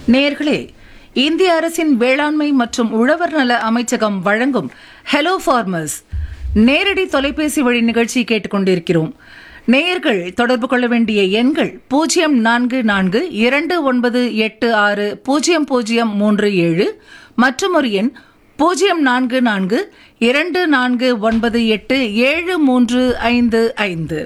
நேயர்களே இந்திய அரசின் வேளாண்மை மற்றும் உழவர் நல அமைச்சகம் வழங்கும் ஹலோ ஃபார்மர்ஸ் நேரடி தொலைபேசி வழி நிகழ்ச்சி கேட்டுக்கொண்டிருக்கிறோம் நேயர்கள் தொடர்பு கொள்ள வேண்டிய எண்கள் பூஜ்ஜியம் நான்கு நான்கு இரண்டு ஒன்பது எட்டு ஆறு பூஜ்ஜியம் பூஜ்ஜியம் மூன்று ஏழு மற்றும் ஒரு எண் பூஜ்ஜியம் நான்கு நான்கு இரண்டு நான்கு ஒன்பது எட்டு ஏழு மூன்று ஐந்து ஐந்து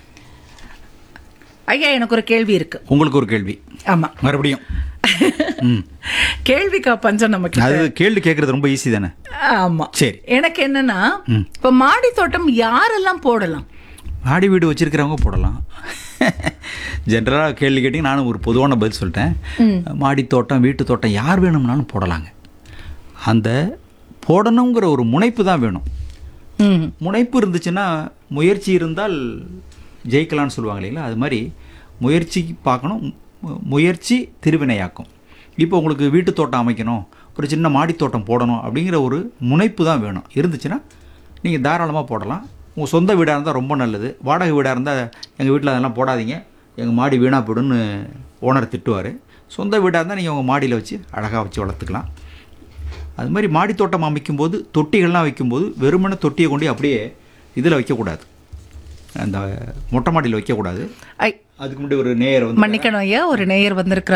ஐயா எனக்கு ஒரு கேள்வி இருக்கு உங்களுக்கு ஒரு கேள்வி ஆமா மறுபடியும் ம். கேள்விக்கா பஞ்சம் நமக்கு அது கேள்வி கேட்கறது ரொம்ப ஈஸி தானே ஆமா சரி. எனக்கு என்னன்னா இப்ப மாடி தோட்டம் யாரெல்லாம் போடலாம் மாடி வீடு வச்சிருக்கிறவங்க போடலாம் ஜென்ரலாக கேள்வி கேட்டிங்க நானும் ஒரு பொதுவான பதில் சொல்லிட்டேன் மாடி தோட்டம் வீட்டு தோட்டம் யார் வேணும்னாலும் போடலாங்க அந்த போடணுங்கிற ஒரு முனைப்பு தான் வேணும் ம் முனைப்பு இருந்துச்சுன்னா முயற்சி இருந்தால் ஜெயிக்கலாம்னு சொல்லுவாங்க இல்லைங்களா அது மாதிரி முயற்சி பார்க்கணும் மு- முயற்சி திருவினையாக்கும் இப்போ உங்களுக்கு வீட்டு தோட்டம் அமைக்கணும் ஒரு சின்ன மாடி தோட்டம் போடணும் அப்படிங்கிற ஒரு முனைப்பு தான் வேணும் இருந்துச்சுன்னா நீங்கள் தாராளமாக போடலாம் உங்கள் சொந்த வீடாக இருந்தால் ரொம்ப நல்லது வாடகை வீடாக இருந்தால் எங்கள் வீட்டில் அதெல்லாம் போடாதீங்க எங்கள் மாடி வீணாக போயிடுன்னு ஓனர் திட்டுவார் சொந்த வீடாக இருந்தால் நீங்கள் உங்கள் மாடியில் வச்சு அழகாக வச்சு வளர்த்துக்கலாம் அது மாதிரி மாடி தோட்டம் அமைக்கும்போது தொட்டிகள்லாம் வைக்கும்போது வெறுமனே தொட்டியை கொண்டு அப்படியே இதில் வைக்கக்கூடாது அந்த மொட்டை மாடியில் வைக்கக்கூடாது ஐ அதுக்கு முன்னாடி ஒரு நேயர் வந்து மன்னிக்கணும் ஐயா ஒரு நேயர் வந்திருக்கிறார்